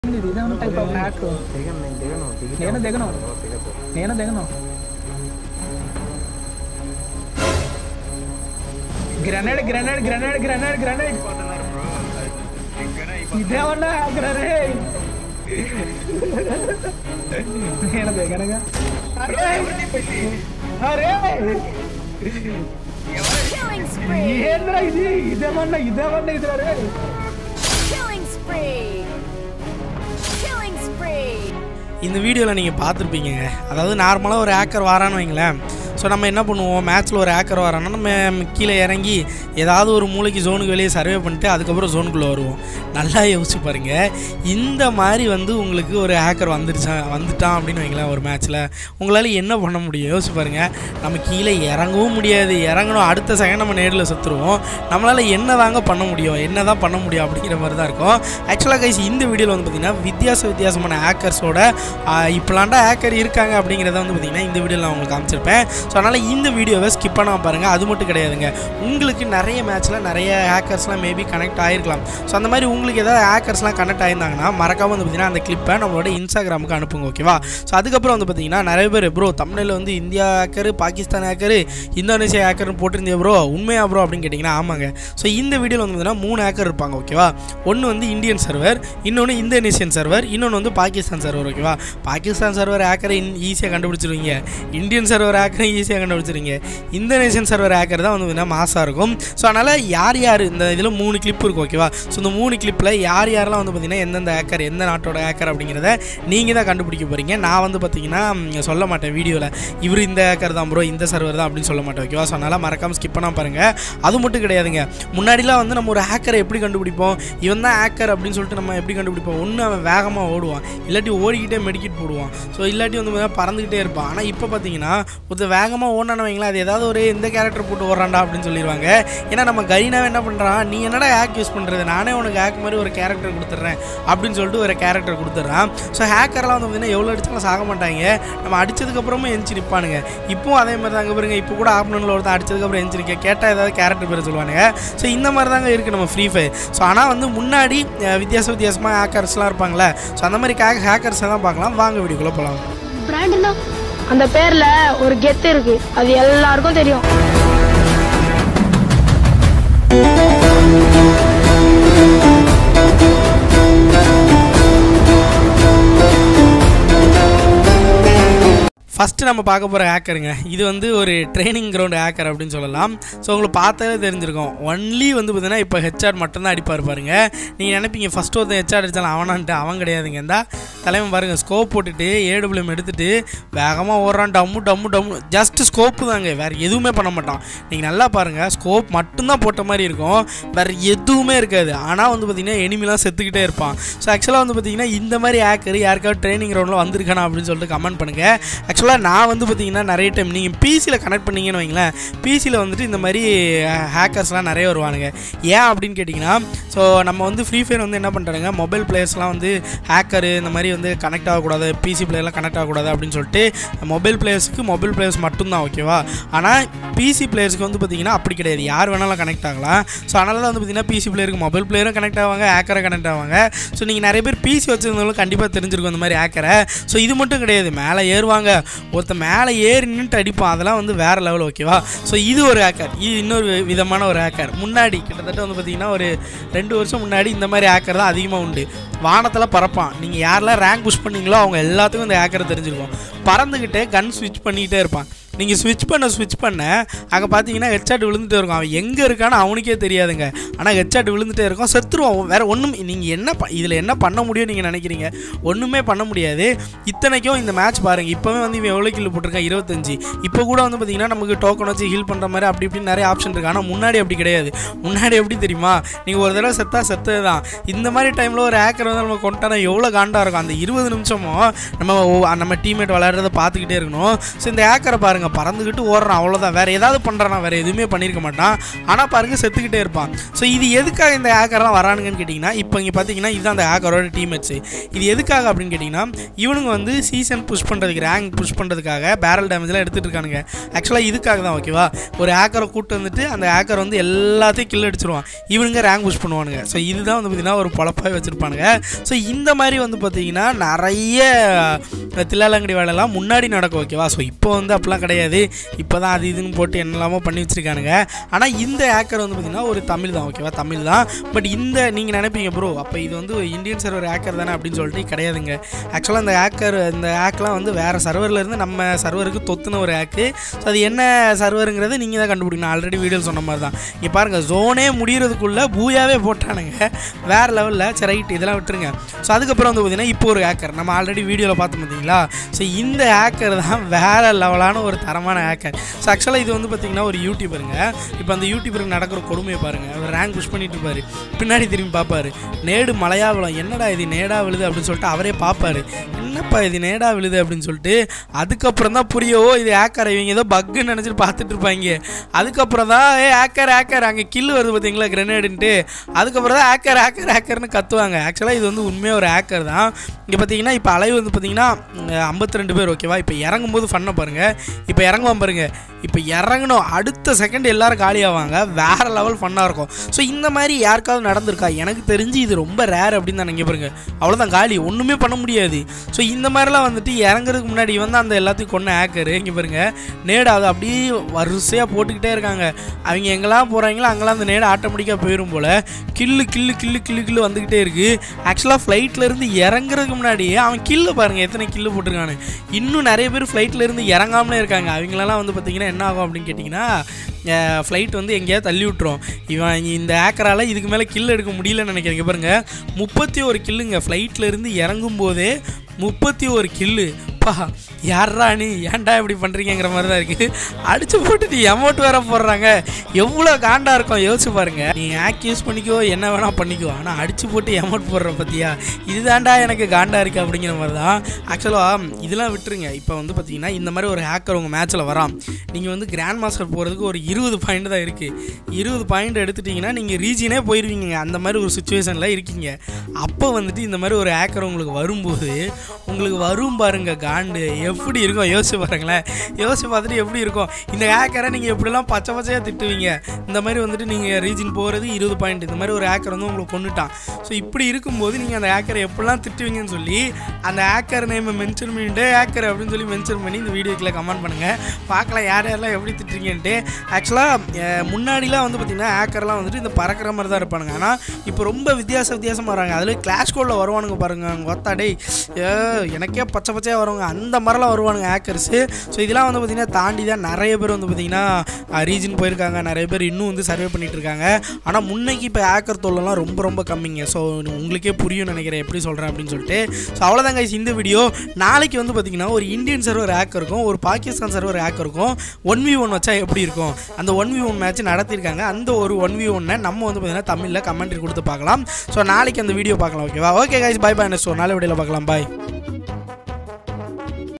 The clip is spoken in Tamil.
ఇది ఇదేమన్నా టైప్ ఆఫ్ హ్యాక్ దిగను నేను దిగను దిగితే నేను దిగను దిగదు నేను దిగను grenade grenade grenade grenade grenade ఇదేమన్నా హ్యాక్ రే నేను దిగనగా అరే అరే Killing spree! ఏంద్రా ఇది ఇదేమన్నా ఇదేమన్నా ఇది రే Killing spree! Killing spree! இந்த வீடியோவில் நீங்கள் பார்த்துருப்பீங்க அதாவது நார்மலாக ஒரு ஹேக்கர் வரான்னு வைங்களேன் ஸோ நம்ம என்ன பண்ணுவோம் மேட்ச்சில் ஒரு ஹேக்கர் வரான்னா நம்ம கீழே இறங்கி ஏதாவது ஒரு மூளைக்கு ஜோனுக்கு வெளியே சர்வே பண்ணிட்டு அதுக்கப்புறம் ஜோனுக்குள்ளே வருவோம் நல்லா யோசிச்சு பாருங்க இந்த மாதிரி வந்து உங்களுக்கு ஒரு ஹேக்கர் வந்துருச்சா வந்துட்டான் அப்படின்னு வைங்களேன் ஒரு மேட்ச்சில் உங்களால் என்ன பண்ண முடியும் யோசிச்சு பாருங்க நம்ம கீழே இறங்கவும் முடியாது இறங்கணும் அடுத்த செகண்ட் நம்ம நேரில் செத்துருவோம் நம்மளால் என்ன தாங்க பண்ண முடியும் என்ன தான் பண்ண முடியும் அப்படிங்கிற மாதிரி தான் இருக்கும் ஆக்சுவலாக கைஸ் இந்த வீடியோவில் வந்து பார்த்திங்கன்னா வித்தியாச வித்தியாசமான ஹேக்கர்ஸோட இப்போலாண்டா ஹேக்கர் இருக்காங்க அப்படிங்கிறத வந்து பார்த்திங்கன்னா இந்த வீடியோவில் நான் உங்களுக்கு காமிச்சிருப்பேன் ஸோ அதனால் இந்த வீடியோவை ஸ்கிப் பண்ணாமல் பாருங்கள் அது மட்டும் கிடையாதுங்க உங்களுக்கு நிறைய மேட்ச்சில் நிறைய ஹேக்கர்ஸ்லாம் மேபி கனெக்ட் ஆகிருக்கலாம் ஸோ அந்த மாதிரி உங்களுக்கு ஏதாவது ஹேக்கர்ஸ்லாம் கனெக்ட் ஆயிருந்தாங்கன்னா மறக்காமல் வந்து பார்த்திங்கன்னா அந்த கிளிப்பை நம்மளோட இன்ஸ்டாகிராமுக்கு அனுப்புங்க ஓகேவா ஸோ அதுக்கப்புறம் வந்து பார்த்திங்கன்னா நிறைய பேர் ப்ரோ தமிழில் வந்து India hacker Pakistan hacker Indonesia ஹேக்கர்னு போட்டிருந்தே ப்ரோ உண்மையா ப்ரோ அப்படின்னு கேட்டிங்கன்னா ஆமாங்க ஸோ இந்த வீடியோவில் வந்து பார்த்தீங்கன்னா மூணு ஹேக்கர் இருப்பாங்க ஓகேவா ஒன்று வந்து இந்தியன் சர்வர் இன்னொன்று இந்தோனேஷியன் சர்வர் இன்னொன்று வந்து பாகிஸ்தான் சர்வர் ஓகேவா பாகிஸ்தான் சர்வர் ஹேக்கரை ஈஸியாக கண்டுபிடிச்சிருவீங்க இந்தியன் சர்வர் ஹேக்கரை ஈஸியாக கண்டுபிடிச்சிருவீங்க இந்தோனேஷியன் சர்வர் ஹேக்கர் தான் வந்து பார்த்தீங்கன்னா மாசாக இருக்கும் ஸோ அதனால் யார் யார் இந்த இதில் மூணு கிளிப் இருக்கும் ஓகேவா ஸோ இந்த மூணு கிளிப்பில் யார் யாரெல்லாம் வந்து பார்த்தீங்கன்னா எந்தெந்த ஹேக்கர் எந்த நாட்டோட ஹேக்கர் அப்படிங்கிறத நீங்கள் தான் கண்டுபிடிக்க போகிறீங்க நான் வந்து பார்த்தீங்கன்னா ம், சொல்ல மாட்டேன் வீடியோவில் இவர் இந்த ஹேக்கர் தான் ப்ரோ இந்த சர்வர் தான் அப்படின்னு சொல்ல மாட்டேன் ஓகேவா ஸோ அதனால் மறக்காமல் ஸ்கிப் பண்ணால் பாருங்கள் அது மட்டும் கிடையாதுங்க முன்னாடிலாம் வந்து நம்ம ஒரு ஹேக்கரை எப்படி கண்டுபிடிப்போம் இவன் தான் ஹேக்கர் அப்படின்னு சொல்லிட்டு நம்ம எப்படி கண்டுபிடிப்போம் ஒன்று அவன் வேகமாக ஓடுவான் இல்லாட்டி ஓடிக்கிட்டே மெடிக்கிட் போடுவான் ஸோ இல்லாட்டி வந்து பார்த்தீங்கன்னா பறந்துக்கிட்டே இருப்பான் ஆனால் இப்போ பார்த்தீங்கன்னா ஒருத்தர் வேகமாக ஓடினான்னு வைங்களேன் அது ஏதாவது ஒரு இந்த கேரக்டர் போட்டு ஓடுறான்டா அப்படின்னு சொல்லிடுவாங்க ஏன்னா நம்ம கரீனாவே என்ன பண்ணுறான் நீ என்னடா ஹேக் யூஸ் பண்ணுறது நானே உனக்கு ஹேக் மாதிரி ஒரு கேரக்டர் கொடுத்துட்றேன் அப்படின்னு சொல்லிட்டு ஒரு கேரக்டர் கொடுத்துட்றான் ஸோ ஹேக்கர்லாம் வந்து பார்த்தீங்கன்னா எவ்வளோ அடிச்சாலும் சாக மாட்டாங்க நம்ம அடிச்சதுக்கப்புறமும் எஞ்சி நிற்பானுங்க இப்போவும் அதே மாதிரி தாங்க பாருங்க இப்போ கூட ஆப்னனில் ஒருத்தன் அடிச்சதுக்கப்புறம் எஞ்சி நிற்க கேட்டால் ஏதாவது கேரக்டர் பேர் சொல்லுவானுங்க ஸோ இந்த மாதிரி தாங்க இருக்குது நம்ம ஃப்ரீ ஃபயர் ஸோ ஆனால் வந்து முன்னாடி அஹ், வித்தியாச வித்தியாசமாக ஹேக்கர்ஸ்லாம் இருப்பாங்களே ஸோ அந்த மாதிரி ஹேக் ஹேக்கர்ஸை தான் பார்க்கலாம் வாங்க வீடியோக்குள்ளே போகலாம் பிராண்டுனா அந்த பேர்ல ஒரு கெத்து இருக்கு அது எல்லாருக்கும் தெரியும் ஃபஸ்ட்டு நம்ம பார்க்க போகிற ஹேக்கருங்க இது வந்து ஒரு ட்ரைனிங் கிரவுண்ட் ஹேக்கர் அப்படின்னு சொல்லலாம் ஸோ உங்களுக்கு பார்த்தாலே தெரிஞ்சிருக்கும் ஒன்லி வந்து பார்த்தீங்கன்னா இப்போ ஹெச்ஆர் மட்டும்தான் அடிப்பார் பாருங்க நீங்கள் நினைப்பீங்க ஃபஸ்ட்டு ஒருத்தன் ஹெச்ஆர் அடித்தாலும் அவனான்ட்டு அவன் கிடையாதுங்க இந்த தலைவன் பாருங்கள் ஸ்கோப் போட்டுட்டு ஏடபிள்யூஎம் எடுத்துட்டு வேகமாக ஓடுறான் டம்மு டம்மு டம்மு ஜஸ்ட் ஸ்கோப்பு தாங்க வேறு எதுவுமே பண்ண மாட்டான் நீங்கள் நல்லா பாருங்கள் ஸ்கோப் மட்டும்தான் போட்ட மாதிரி இருக்கும் வேறு எதுவுமே இருக்காது ஆனால் வந்து பார்த்தீங்கன்னா எனிமிலாம் செத்துக்கிட்டே இருப்பான் ஸோ ஆக்சுவலாக வந்து பார்த்தீங்கன்னா இந்த மாதிரி ஹேக்கர் யாருக்காவது ட்ரைனிங் கிரவுண்டில் வந்திருக்கானா அப்படின்னு சொல்லிட்டு கமெண்ட் பண்ணுங்கள் ஆக்சுவலாக நான் வந்து பார்த்தீங்கன்னா நிறைய டைம் நீங்கள் பிசியில் கனெக்ட் பண்ணீங்கன்னு வைங்களேன் பிசியில் வந்துட்டு இந்த மாதிரி ஹேக்கர்ஸ்லாம் நிறைய வருவானுங்க ஏன் அப்படின்னு கேட்டிங்கன்னா ஸோ நம்ம வந்து ஃப்ரீ ஃபயர் வந்து என்ன பண்ணுறாங்க மொபைல் பிளேயர்ஸ்லாம் வந்து ஹேக்கரு இந்த மாதிரி வந்து கனெக்ட் ஆகக்கூடாது பிசி பிளேயர்லாம் கனெக்ட் ஆகக்கூடாது அப்படின்னு சொல்லிட்டு மொபைல் பிளேயர்ஸுக்கு மொபைல் பிளேயர்ஸ் மட்டும்தான் ஓகேவா ஆனால் பிசி பிளேயர்ஸ்க்கு வந்து பார்த்தீங்கன்னா அப்படி கிடையாது யார் வேணாலும் கனெக்ட் ஆகலாம் ஸோ அதனால தான் வந்து பார்த்தீங்கன்னா பிசி பிளேயருக்கு மொபைல் பிளேயரும் கனெக்ட் ஆவாங்க ஹேக்கரை கனெக்ட் ஆவாங்க ஸோ நீங்கள் நிறைய பேர் பிசி வச்சுருந்தவங்களும் கண்டிப்பாக தெரிஞ்சிருக்கும் இந்த மாதிரி ஹேக்கரை ஸோ இது மட்டும் கிடையாது மேலே ஏறுவாங்க ஒருத்தன் மேலே ஏறி நின்றுட்டு அடிப்பான் அதெல்லாம் வந்து வேறு லெவல் ஓகேவா ஸோ இது ஒரு ஹேக்கர் இது இன்னொரு வி- விதமான ஒரு ஹேக்கர் முன்னாடி கிட்டத்தட்ட வந்து பார்த்தீங்கன்னா ஒரு ரெண்டு வருஷம் முன்னாடி இந்த மாதிரி ஹேக்கர் தான் அதிகமாக உண்டு வானத்தில் பறப்பான் நீங்கள் யாரெல்லாம் ரேங்க் புஷ் பண்ணீங்களோ அவங்க எல்லாத்துக்கும் இந்த ஹேக்கரை தெரிஞ்சிருக்கும் பறந்துக்கிட்டே கன் ஸ்விட்ச் பண்ணிக்கிட்டே இருப்பான் நீங்கள் ஸ்விட்ச் பண்ண ஸ்விட்ச் பண்ண அங்கே பார்த்தீங்கன்னா ஹெட்ஷாட் விழுந்துட்டே இருக்கும் அவன் எங்கே இருக்கான்னு அவனுக்கே தெரியாதுங்க ஆனால் ஹெட்ஷாட் விழுந்துட்டே இருக்கும் செத்துருவான் வேறு ஒன்றும் நீங்கள் என்ன ப இதில் என்ன பண்ண முடியும் நீங்கள் நினைக்கிறீங்க ஒன்றுமே பண்ண முடியாது இத்தனைக்கும் இந்த மேட்ச் பாருங்கள் இப்போவே வந்து இவன் எவ்வளோ கிலோ போட்டிருக்கான் இருபத்தஞ்சு இப்போ கூட வந்து பார்த்தீங்கன்னா நமக்கு டோக்கன் வச்சு ஹீல் பண்ணுற மாதிரி அப்படி இப்படி நிறைய ஆப்ஷன் இருக்குது ஆனால் முன்னாடி அப்படி கிடையாது முன்னாடி எப்படி தெரியுமா நீங்கள் ஒரு தடவை செத்தா செத்தது தான் இந்த மாதிரி டைமில் ஒரு ஹேக்கர் வந்து நம்ம கொண்டானா எவ்வளோ காண்டாக இருக்கும் அந்த இருபது நிமிஷமும் நம்ம ஒ- நம்ம டீம்மேட் விளையாடுறத பார்த்துக்கிட்டே இருக்கணும் ஸோ இந்த ஹேக்கரை பாருங்க பாருங்க பறந்துக்கிட்டு ஓடுறான் அவ்வளோதான் வேற ஏதாவது பண்ணுறானா வேற எதுவுமே பண்ணியிருக்க மாட்டான் ஆனால் பாருங்க செத்துக்கிட்டே இருப்பான் ஸோ இது எதுக்காக இந்த ஹேக்கர்லாம் வரானுங்கன்னு கேட்டிங்கன்னா இப்போ இங்கே பார்த்தீங்கன்னா இதுதான் அந்த ஹேக்கரோட டீம்மேட்ஸ் இது எதுக்காக அப்படின்னு கேட்டிங்கன்னா இவனுங்க வந்து சீசன் புஷ் பண்ணுறதுக்கு ரேங்க் புஷ் பண்ணுறதுக்காக பேரல் டேமேஜ்லாம் எடுத்துகிட்டு இருக்கானுங்க ஆக்சுவலாக இதுக்காக தான் ஓகேவா ஒரு ஹேக்கரை கூட்டு வந்துட்டு அந்த ஹேக்கர் வந்து எல்லாத்தையும் கில் அடிச்சிருவான் இவனுங்க ரேங்க் புஷ் பண்ணுவானுங்க ஸோ இதுதான் வந்து பார்த்திங்கன்னா ஒரு பொழப்பாக வச்சுருப்பானுங்க ஸோ இந்த மாதிரி வந்து பார்த்திங்கன்னா நிறைய தில்லாலங்கடி வேலைலாம் முன்னாடி நடக்கும் ஓகேவா ஸோ இப்போ வந்து அப்படிலாம் கிடையாது இப்போ தான் அது இதுன்னு போட்டு என்னெல்லாமோ பண்ணி வச்சுருக்கானுங்க ஆனால் இந்த ஹேக்கர் வந்து பார்த்திங்கன்னா ஒரு தமிழ் தான் ஓகேவா தமிழ் தான் பட் இந்த நீங்கள் நினைப்பீங்க ப்ரோ அப்போ இது வந்து இந்தியன் சர்வர் ஹேக்கர் தானே அப்படின்னு சொல்லிட்டு கிடையாதுங்க ஆக்சுவலாக இந்த ஹேக்கர் இந்த ஹேக்லாம் வந்து வேறு சர்வர்லேருந்து நம்ம சர்வருக்கு தொத்துன ஒரு ஹேக்கு ஸோ அது என்ன சர்வருங்கிறது நீங்கள் தான் கண்டுபிடிக்கணும் ஆல்ரெடி வீடியோ சொன்ன மாதிரி தான் இங்கே பாருங்கள் ஜோனே முடியறதுக்குள்ளே பூயாவே போட்டானுங்க வேறு லெவலில் சரி ரைட் இதெல்லாம் விட்டுருங்க ஸோ அதுக்கப்புறம் வந்து பார்த்தீங்கன்னா இப்போ ஒரு ஹேக்கர் நம்ம ஆல்ரெடி வீடியோவில் பார்த்தோம் பார்த்தீங்களா ஸோ இந்த ஹேக்கர் தான் வேறு லெவலான ஒரு தரமான ஹேக்கர் ஸோ ஆக்சுவலாக இது வந்து பார்த்தீங்கன்னா ஒரு யூடியூபருங்க இப்போ அந்த யூடியூபருக்கு நடக்கிற கொடுமையை பாருங்கள் அவர் ரேங்க் புஷ் பண்ணிட்டு இருப்பாரு பின்னாடி திரும்பி பார்ப்பாரு நேடு மலையா விழும் என்னடா இது நேடா விழுது அப்படின்னு சொல்லிட்டு அவரே பார்ப்பாரு என்னப்பா இது நேடா விழுது அப்படின்னு சொல்லிட்டு அதுக்கப்புறம் தான் புரியவோ இது ஹேக்கர் இவங்க ஏதோ பக்குன்னு நினச்சிட்டு பார்த்துட்டு இருப்பாங்க அதுக்கப்புறம் தான் ஏ ஹேக்கர் ஹேக்கர் அங்கே கில் வருது பார்த்தீங்களா கிரனேடுன்ட்டு அதுக்கப்புறம் தான் ஹேக்கர் ஹேக்கர் ஹேக்கர்னு கத்துவாங்க ஆக்சுவலாக இது வந்து உண்மையாக ஒரு ஹேக்கர் தான் இங்கே பார்த்தீங்கன்னா இப்போ அலைவு வந்து பார்த்தீங்கன்னா ஐம்பத்தி ரெண்டு பேர் ஓகேவா இப்போ இறங்கும்போது ஃபன்னை பாருங்கள் இப்போ இறங்குவான் பாருங்க இப்போ இறங்கணும் அடுத்த செகண்ட் எல்லாரும் காலியாவாங்க வேற லெவல் ஃபன்னாக இருக்கும் ஸோ இந்த மாதிரி யாருக்காவது நடந்திருக்கா எனக்கு தெரிஞ்சு இது ரொம்ப ரேர் அப்படின்னு தான் நினைக்க பாருங்க அவ்வளோதான் காலி ஒன்றுமே பண்ண முடியாது ஸோ இந்த மாதிரிலாம் வந்துட்டு இறங்குறதுக்கு முன்னாடி வந்து அந்த எல்லாத்தையும் கொண்ட ஹேக்கர் இங்கே பாருங்க நேடு அதை அப்படியே வரிசையாக போட்டுக்கிட்டே இருக்காங்க அவங்க எங்கெல்லாம் போகிறாங்களோ அங்கெல்லாம் அந்த நேடு ஆட்டோமேட்டிக்காக போயிடும் போல் கில்லு கில்லு கில்லு கில்லு கில்லு வந்துக்கிட்டே இருக்குது ஆக்சுவலாக ஃப்ளைட்டில் இருந்து இறங்குறதுக்கு முன்னாடியே அவன் கில்லு பாருங்கள் எத்தனை கில்லு போட்டிருக்கானு இன்னும் நிறைய பேர் ஃப்ளைட்டில் இருந்து இறங்காமலே இருக்காங்க அவங்களெல்லாம் வந்து பார்த்திங்கன்னா என்ன ஆகும் அப்படின்னு கேட்டிங்கன்னா ஃப்ளைட் வந்து எங்கேயாவது தள்ளி விட்டுரும் இவன் இந்த ஏக்கரால் இதுக்கு மேலே கில் எடுக்க முடியலன்னு நினைக்கிறேன் பாருங்க முப்பத்தி ஒரு கில்லுங்க ஃப்ளைட்டில் இருந்து இறங்கும் போதே முப்பத்தி ஒரு கில்லு பா யாரா நீ ஏன்டா இப்படி பண்ணுறீங்கிற மாதிரி தான் இருக்குது அடிச்சு போட்டுட்டு அமௌண்ட் வேற போடுறாங்க எவ்வளோ காண்டா இருக்கும் யோசிச்சு பாருங்க நீ ஆக் யூஸ் பண்ணிக்கோ என்ன வேணால் பண்ணிக்கோ ஆனால் அடிச்சு போட்டு அமௌண்ட் போடுற பற்றியா இதுதான்டா எனக்கு காண்டா இருக்குது அப்படிங்கிற மாதிரி தான் ஆக்சுவலாக இதெல்லாம் விட்டுருங்க இப்போ வந்து பார்த்தீங்கன்னா இந்த மாதிரி ஒரு ஹேக்கர் உங்கள் மேட்ச்சில் வரான் நீங்கள் வந்து கிராண்ட் மாஸ்டர் போகிறதுக்கு ஒரு இருபது பாயிண்ட் தான் இருக்குது இருபது பாயிண்ட் எடுத்துட்டிங்கன்னா நீங்கள் ரீஜனே போயிடுவீங்க அந்த மாதிரி ஒரு சுச்சுவேஷனில் இருக்கீங்க அப்போ வந்துட்டு இந்த மாதிரி ஒரு ஹேக்கர் உங்களுக்கு வரும்போது உங்களுக்கு வரும் பாருங்க காண்டு எப்படி இருக்கும் யோசிச்சு பாருங்களேன் யோசிச்சு பார்த்துட்டு எப்படி இருக்கும் இந்த ஹேக்கரை நீங்கள் எப்படிலாம் பச்சை பச்சையாக திட்டுவீங்க இந்த மாதிரி வந்துட்டு நீங்கள் ரீஜன் போகிறது இருபது பாயிண்ட் இந்த மாதிரி ஒரு ஹேக்கர் வந்து உங்களுக்கு கொண்டுட்டான் ஸோ இப்படி இருக்கும்போது நீங்கள் அந்த ஹேக்கரை எப்படிலாம் திட்டுவீங்கன்னு சொல்லி அந்த ஹேக்கர் நேமை மென்ஷன் பண்ணிட்டு ஹேக்கர் அப்படின்னு சொல்லி மென்ஷன் பண்ணி இந்த வீடியோக்கில் கமெண்ட் பண்ணுங்கள் பார்க்கலாம் யார் யாரெல்லாம் எப்படி திட்டுறீங்கன்ட்டு ஆக்சுவலாக முன்னாடிலாம் வந்து பார்த்திங்கன்னா ஹேக்கர்லாம் வந்துட்டு இந்த பறக்கிற மாதிரி தான் இருப்பானுங்க ஆனால் இப்போ ரொம்ப வித்தியாச வித்தியாசமாக வராங்க அதில் கிளாஸ் கோடில் வருவானுங்க பாருங்க ஒத்தா டேய் ஏ, எனக்கே பச்சை பச்சையாக வருவாங்க அந்த மாதிரிலாம் வருவானுங்க ஹேக்கர்ஸு ஸோ இதெல்லாம் வந்து பார்த்திங்கன்னா தாண்டி தான் நிறைய பேர் வந்து பார்த்திங்கன்னா ரீஜன் போயிருக்காங்க நிறைய பேர் இன்னும் வந்து சர்வே பண்ணிட்டு இருக்காங்க ஆனால் முன்னைக்கு இப்போ ஹேக்கர் தொல்லலாம் ரொம்ப ரொம்ப கம்மிங்க ஸோ உங்களுக்கே புரியும் நினைக்கிறேன் எப்படி சொல்கிறேன் அப்படின்னு சொல்லிட்டு ஸோ அவ்வளோதான் guys இந்த வீடியோ நாளைக்கு வந்து பார்த்திங்கன்னா ஒரு இந்தியன் சர்வர் ஹேக் இருக்கும் ஒரு பாகிஸ்தான் சர்வர் ஹேக் இருக்கும் ஒன் வி ஒன் வச்சா எப்படி இருக்கும் அந்த ஒன் வி ஒன் மேட்ச் நடத்தியிருக்காங்க அந்த ஒரு ஒன் வி ஒன்னை நம்ம வந்து பார்த்திங்கன்னா தமிழில் கமெண்ட்ரி கொடுத்து பார்க்கலாம் ஸோ நாளைக்கு அந்த வீடியோ பார்க்கலாம் ஓகேவா okay guys bye bye so நாளை வீடியோவில் பார்க்கலாம் பாய்